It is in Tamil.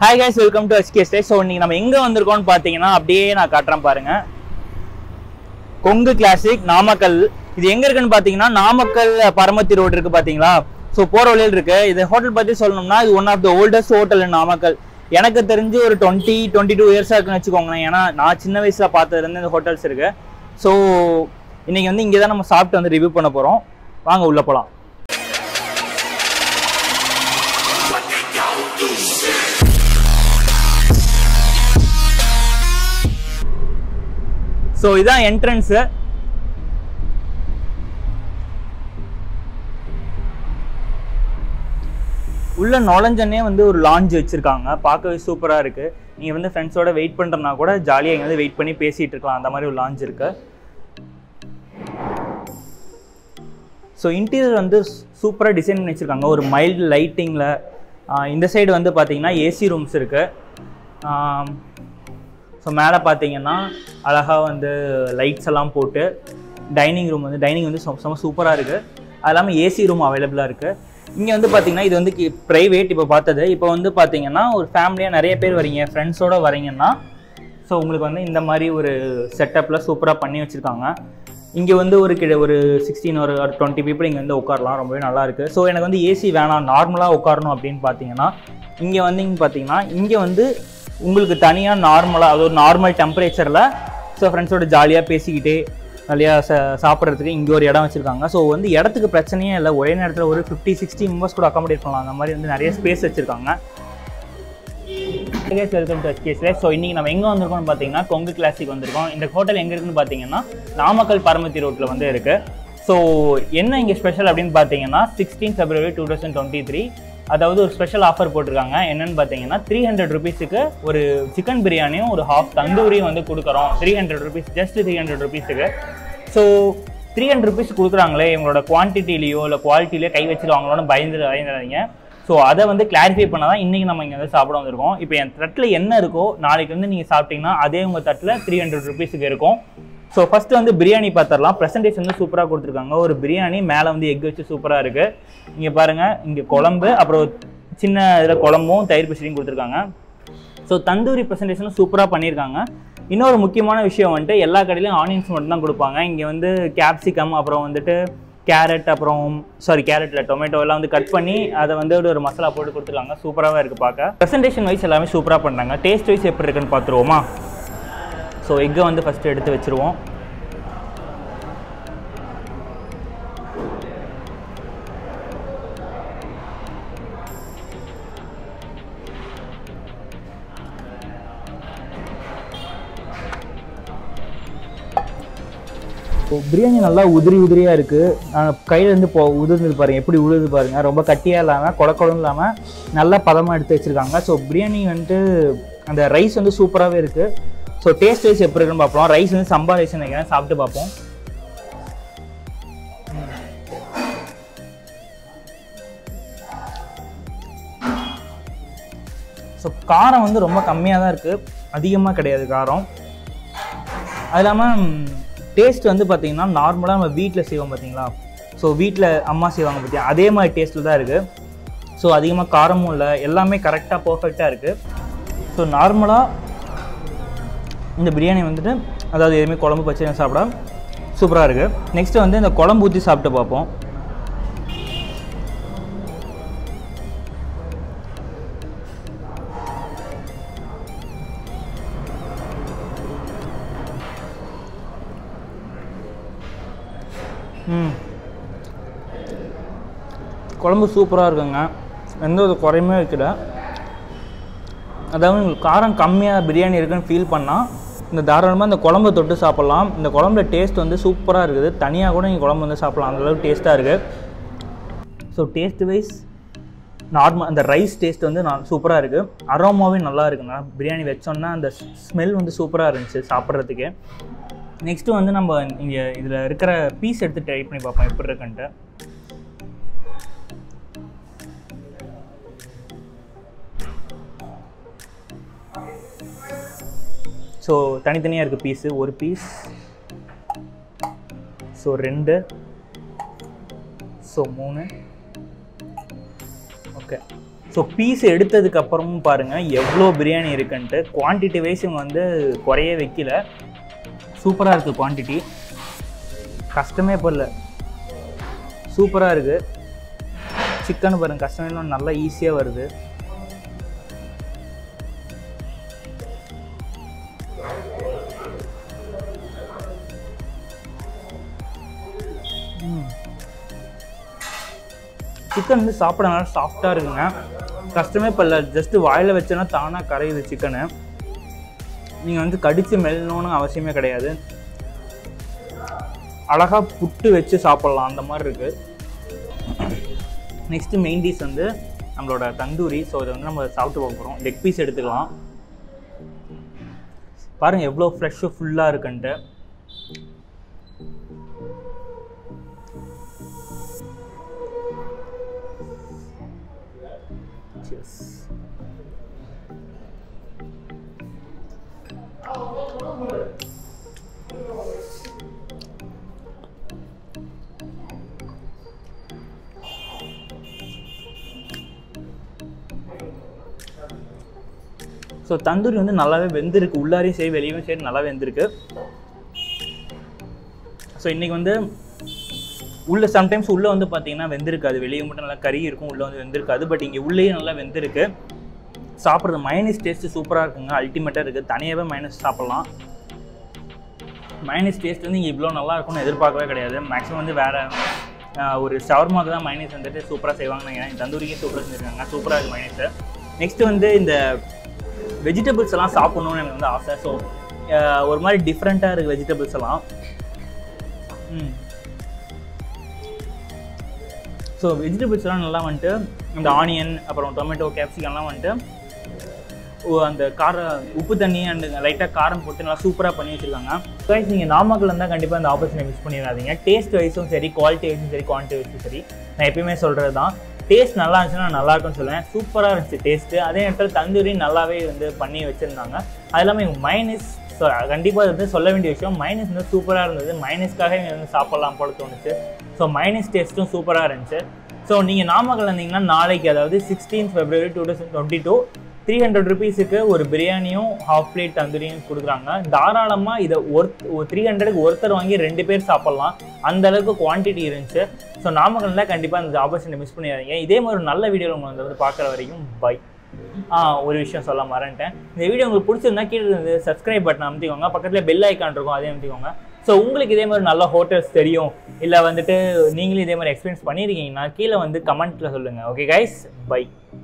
Hi guys welcome to SK stay so இன்னைக்கு நம்ம எங்கே வந்திருக்கோம்னு பார்த்தீங்கன்னா அப்படியே நான் காட்டுறேன் பாருங்க கொங்கு கிளாசிக் நாமக்கல் இது எங்க இருக்குன்னு பார்த்தீங்கன்னா நாமக்கல் பரமத்தி ரோடு இருக்கு பார்த்தீங்களா ஸோ போகிற வழியில் இருக்கு இது ஹோட்டல் பற்றி சொல்லணும்னா இது one of the oldest hotel Namakkal எனக்கு தெரிஞ்சு ஒரு டுவெண்ட்டி டுவெண்ட்டி டூ இயர்ஸாக இருக்குன்னு வச்சுக்கோங்களேன் ஏன்னா நான் சின்ன வயசில் பார்த்ததுலேருந்து இந்த ஹோட்டல்ஸ் இருக்கு ஸோ இன்னைக்கு வந்து இங்கே தான் நம்ம சாப்பிட்டு வந்து ரிவ்யூ பண்ண போகிறோம் வாங்க உள்ளே போகலாம் ஸோ இதான் என்ட்ரன்ஸு உள்ள நுழைஞ்சனே வந்து ஒரு லாஞ்ச் வச்சிருக்காங்க பார்க்கவே சூப்பராக இருக்கு நீங்கள் வந்து ஃப்ரெண்ட்ஸோட வெயிட் பண்ணுறதுனா கூட ஜாலியாக இங்கே வந்து வெயிட் பண்ணி பேசிகிட்டு இருக்கலாம் அந்த மாதிரி ஒரு லாஞ்ச் இருக்கு ஸோ இன்டீரியர் வந்து சூப்பராக டிசைன் பண்ணி வச்சுருக்காங்க ஒரு மைல்டு லைட்டிங்கில் இந்த சைடு வந்து பார்த்தீங்கன்னா ஏசி ரூம்ஸ் இருக்குது ஸோ மேலே பார்த்தீங்கன்னா அழகாக வந்து லைட்ஸ் எல்லாம் போட்டு டைனிங் ரூம் வந்து டைனிங் வந்து செம- செம சூப்பராக இருக்குது அது இல்லாமல் ஏசி ரூம் அவைலபிளாக இருக்குது இங்கே வந்து பார்த்தீங்கன்னா இது வந்து ப்ரைவேட் இப்போ பார்த்தது இப்போ வந்து பார்த்தீங்கன்னா ஒரு ஃபேமிலியாக நிறைய பேர் வரீங்க ஃப்ரெண்ட்ஸோட வரீங்கன்னா ஸோ உங்களுக்கு வந்து இந்த மாதிரி ஒரு செட்டப்பில் சூப்பராக பண்ணி வச்சுருக்காங்க இங்கே வந்து ஒரு கிட்ட ஒரு சிக்ஸ்டீன் ஒரு டுவெண்ட்டி பீப்புள் இங்கே வந்து உட்காரலாம் ரொம்பவே நல்லா இருக்குது ஸோ எனக்கு வந்து ஏசி வேணாம் நார்மலாக உட்காரணும் அப்படின்னு பார்த்தீங்கன்னா இங்கே வந்தீங்கன்னு பார்த்தீங்கன்னா இங்கே வந்து உங்களுக்கு தனியாக நார்மலாக அது ஒரு நார்மல் டெம்பரேச்சரில் ஸோ ஃப்ரெண்ட்ஸோட ஜாலியாக பேசிக்கிட்டே நிறையா ச சாப்பிட்றதுக்கு இங்கே ஒரு இடம் வச்சுருக்காங்க ஸோ வந்து இடத்துக்கு பிரச்சனையே இல்லை ஒரே நேரத்தில் ஒரு ஃபிஃப்டி சிக்ஸ்டி மெம்பர்ஸ் கூட அக்காமடேட் பண்ணலாம் அந்த மாதிரி வந்து நிறைய ஸ்பேஸ் வச்சுருக்காங்க வெல்கம் டு எஸ்கேஸ்ல ஸோ இன்னைக்கு நம்ம எங்கே வந்திருக்கோம்னு பார்த்தீங்கன்னா கொங்கு கிளாசிக் வந்திருக்கோம் இந்த ஹோட்டல் எங்கே இருக்குன்னு பார்த்தீங்கன்னா நாமக்கல் பரமத்தி ரோட்டில் வந்து இருக்கு ஸோ என்ன இங்கே ஸ்பெஷல் அப்படின்னு பார்த்தீங்கன்னா sixteen February two thousand twenty three அதாவது ஒரு ஸ்பெஷல் ஆஃபர் போட்டிருக்காங்க என்னன்னு பார்த்தீங்கன்னா த்ரீ ஹண்ட்ரட் ருபீஸுக்கு ஒரு சிக்கன் பிரியாணியும் ஒரு ஹாஃப் தந்தூரியும் வந்து கொடுக்குறோம் three hundred rupees just three hundred ருபீஸுக்கு ஸோ த்ரீ ஹண்ட்ரட் ருபீஸ் கொடுக்குறாங்களே இவங்களோட குவான்டிட்டிலையோ இல்லை குவாலிட்டிலையோ கை வச்சிருவாங்களோன்னு பயந்து பயந்துடாதீங்க ஸோ அதை வந்து கிளாரிஃபை பண்ண தான் இன்றைக்கி நம்ம இங்கே வந்து சாப்பிட வந்திருக்கோம் இப்போ என் தட்டில் என்ன இருக்கோ நாளைக்கு வந்து நீங்கள் சாப்பிட்டீங்கன்னா அதே உங்கள் தட்டில் த்ரீ ஹண்ட்ரட் ருபீஸுக்கு இருக்கும் ஸோ ஃபஸ்ட்டு வந்து பிரியாணி பார்த்துடலாம் ப்ரெசன்டேஷன் வந்து சூப்பராக கொடுத்துருக்காங்க ஒரு பிரியாணி மேலே வந்து எக் வச்சு சூப்பராக இருக்குது இங்கே பாருங்கள் இங்கே குழம்பு அப்புறம் சின்ன இதில் குழம்பும் தயிர் பச்சடியும் கொடுத்துருக்காங்க ஸோ தந்தூரி ப்ரெசன்டேஷனும் சூப்பராக பண்ணியிருக்காங்க இன்னொரு முக்கியமான விஷயம் வந்துட்டு எல்லா கடையிலையும் ஆனியன்ஸ் மட்டும் தான் கொடுப்பாங்க இங்கே வந்து கேப்சிகம் அப்புறம் வந்துட்டு கேரட் அப்புறம் சாரி கேரட்ல டொமேட்டோ எல்லாம் வந்து கட் பண்ணி அதை வந்து ஒரு மசாலா போட்டு கொடுத்துருக்காங்க சூப்பராகவே இருக்குது பார்க்க ப்ரெசன்டேஷன் வைஸ் எல்லாமே சூப்பராக பண்ணுறாங்க டேஸ்ட் வைஸ் எப்படி இருக்குன்னு பார்த்துருவோமா ஸோ எக்கை வந்து ஃபஸ்ட்டு எடுத்து வச்சுருவோம் இப்போ பிரியாணி நல்லா உதிரி உதிரியாக இருக்குது கையிலேருந்து போ உதிர்ந்தது பாருங்க எப்படி உழுது பாருங்க ரொம்ப கட்டியாக இல்லாமல் கொட குடம் இல்லாமல் நல்லா பதமாக எடுத்து வச்சுருக்காங்க ஸோ பிரியாணி வந்துட்டு அந்த ரைஸ் வந்து சூப்பராகவே இருக்குது ஸோ டேஸ்ட் வைஸ் எப்படி இருக்குன்னு பார்ப்போம் ரைஸ் வந்து சம்பா ரைஸ் நினைக்கிறேன் சாப்பிட்டு பார்ப்போம் ஸோ காரம் வந்து ரொம்ப கம்மியாக தான் இருக்குது அதிகமாக கிடையாது காரம் அது இல்லாமல் டேஸ்ட் வந்து பார்த்தீங்கன்னா நார்மலாக நம்ம வீட்டில் செய்வோம் பார்த்தீங்களா ஸோ வீட்டில் அம்மா செய்வாங்க பார்த்தியா அதே மாதிரி டேஸ்ட்டில் தான் இருக்குது ஸோ அதிகமாக காரமும் இல்லை எல்லாமே கரெக்டாக பர்ஃபெக்டாக இருக்குது ஸோ நார்மலாக இந்த பிரியாணி வந்துட்டு அதாவது எதுவுமே குழம்பு பச்சை சாப்பிட சூப்பராக இருக்குது நெக்ஸ்ட்டு வந்து இந்த குழம்பு ஊற்றி சாப்பிட்டு பார்ப்போம் ம் குழம்பு சூப்பராக இருக்குங்க எந்த ஒரு குறையுமே வைக்கல அதாவது உங்களுக்கு காரம் கம்மியாக பிரியாணி இருக்குன்னு ஃபீல் பண்ணால் இந்த தாராளமாக இந்த குழம்பு தொட்டு சாப்பிட்லாம் இந்த குழம்புல டேஸ்ட் வந்து சூப்பராக இருக்குது தனியாக கூட நீங்கள் குழம்பு வந்து சாப்பிட்லாம் அந்தளவுக்கு டேஸ்ட்டாக இருக்குது ஸோ டேஸ்ட் வைஸ் நார்மல் அந்த ரைஸ் டேஸ்ட் வந்து நான் சூப்பராக இருக்குது அரோமாவே நல்லா இருக்குங்க பிரியாணி வச்சோன்னா அந்த ஸ்மெல் வந்து சூப்பராக இருந்துச்சு சாப்பிட்றதுக்கு நெக்ஸ்ட்டு வந்து நம்ம இங்கே இதில் இருக்கிற பீஸ் எடுத்து ட்ரை பண்ணி பார்ப்போம் எப்படி இருக்குன்ட்டு ஸோ தனித்தனியாக இருக்குது பீஸு ஒரு பீஸ் ஸோ ரெண்டு ஸோ மூணு ஓகே ஸோ பீஸ் எடுத்ததுக்கு அப்புறமும் பாருங்கள் எவ்வளோ பிரியாணி இருக்குன்ட்டு குவான்டிட்டி வைஸ் இவங்க வந்து குறைய வைக்கல சூப்பராக இருக்குது குவான்டிட்டி கஷ்டமே படல சூப்பராக இருக்குது சிக்கன் பாருங்க கஷ்டமே இல்லாம நல்லா ஈஸியாக வருது சிக்கன் வந்து சாப்பிட நல்லா சாஃப்டாக இருக்குங்க கஷ்டமே படல ஜஸ்ட்டு வாயில் வச்சோன்னா தானாக கரையுது சிக்கனு நீங்கள் வந்து கடித்து மெல்லணும்னு அவசியமே கிடையாது அழகாக புட்டு வச்சு சாப்பிட்லாம் அந்த மாதிரி இருக்குது நெக்ஸ்ட்டு மெயின் டிஷ் வந்து நம்மளோட தந்தூரி ஸோ இதை வந்து நம்ம சாப்பிட்டு பார்க்க போகிறோம் லெக் பீஸ் எடுத்துக்கலாம் பாருங்கள் எவ்வளோ ஃப்ரெஷ்ஷு ஃபுல்லாக இருக்குன்ட்டு Cheers. ஸோ தந்தூரி வந்து நல்லாவே வெந்திருக்கு உள்ளாரையும் சரி வெளியும் சரி நல்லா வெந்திருக்கு ஸோ இன்றைக்கி வந்து உள்ள சம்டைம்ஸ் உள்ளே வந்து பார்த்தீங்கன்னா வெந்திருக்காது வெளியே மட்டும் நல்லா கறி இருக்கும் உள்ளே வந்து வெந்திருக்காது பட் இங்கே உள்ளேயும் நல்லா வெந்திருக்கு சாப்பிட்றது மைனஸ் டேஸ்ட்டு சூப்பராக இருக்குங்க அல்டிமேட்டாக இருக்குது தனியாகவே மைனஸ் சாப்பிட்லாம் மைனஸ் டேஸ்ட் வந்து இங்கே இவ்வளோ நல்லா இருக்கும்னு எதிர்பார்க்கவே கிடையாது மேக்ஸிமம் வந்து வேறு ஒரு ஷவர்மாக்கு தான் மைனஸ் வந்துட்டு சூப்பராக செய்வாங்கன்னு நினைக்கிறேன் தந்தூரிக்கே சூப்பராக செஞ்சுருக்காங்க சூப்பராக இருக்குது மைனஸு நெக்ஸ்ட்டு வந்து இந்த வெஜிடபிள்ஸ் எல்லாம் சாப்பிட்ணுன்னு எனக்கு வந்து ஆசை ஸோ ஒரு மாதிரி டிஃப்ரெண்ட்டாக இருக்குது வெஜிடபிள்ஸ் எல்லாம் ம் ஸோ வெஜிடபிள்ஸ்லாம் நல்லா வந்துட்டு இந்த ஆனியன் அப்புறம் டொமேட்டோ கேப்சிகம்லாம் வந்துட்டு ஓ, அந்த கார உப்பு தண்ணி அண்ட் லைட்டாக காரம் போட்டு நல்லா சூப்பராக பண்ணி வச்சுருக்காங்க கைஸ் நீங்கள் நாமக்கல் இருந்தால் கண்டிப்பாக இந்த ஆப்பர்ச்சுனிட்டி மிஸ் பண்ணிடாதீங்க டேஸ்ட் வைஸும் சரி குவாலிட்டி வைஸும் சரி குவான்டிட்டி வைஸும் சரி நான் எப்பயுமே சொல்கிறது தான் டேஸ்ட் நல்லா இருந்துச்சுன்னா நல்லா இருக்கும்னு சொல்லுவேன் சூப்பராக இருந்துச்சு டேஸ்ட்டு அதே நேரத்தில் தந்தூரி நல்லாவே வந்து பண்ணி வச்சுருந்தாங்க அது இல்லாமல் எங்கள் மைனஸ் ஸோ கண்டிப்பாக வந்து சொல்ல வேண்டிய விஷயம் மைனஸ் வந்து சூப்பராக இருந்தது மைனஸ்க்காக இங்கே வந்து சாப்பிட்லாம் போல தோணுச்சு ஸோ மைனஸ் டேஸ்ட்டும் சூப்பராக இருந்துச்சு ஸோ நீங்கள் நாமக்கல் இருந்தீங்கன்னா நாளைக்கு அதாவது sixteen February two thousand twenty two three hundred ருபீஸுக்கு ஒரு பிரியாணியும் ஹாஃப் பிளேட் தந்தூரியும் கொடுக்குறாங்க தாராளமாக இதை ஒரு த்ரீ ஹண்ட்ரடுக்கு ஒருத்தர் வாங்கி ரெண்டு பேர் சாப்பிட்லாம் அந்த அளவுக்கு குவான்டிட்டி இருந்துச்சு ஸோ நாமக்கல்ல கண்டிப்பாக அந்த ஆப்பர்ச்சுனிட்டி மிஸ் பண்ணிடாதீங்க இதே மாதிரி ஒரு நல்ல வீடியோவில் உங்களை வந்து பார்க்குற வரைக்கும் பை ஆ ஒரு விஷயம் சொல்ல மறந்துட்டேன் இந்த வீடியோ உங்களுக்கு பிடிச்சிருந்தா கீழே இருந்து சப்ஸ்கிரைப் பட்டன் அமைத்திக்கோங்க பக்கத்தில் பெல் ஐக்கான் இருக்கும் அதே அமைத்திக்கோங்க ஸோ உங்களுக்கு இதே மாதிரி நல்ல ஹோட்டல்ஸ் தெரியும் இல்லை வந்துட்டு நீங்களும் இதே மாதிரி எக்ஸ்பீரியன்ஸ் பண்ணியிருக்கீங்கன்னா கீழே வந்து கமெண்ட்டில் சொல்லுங்கள் ஓகே கைஸ் பை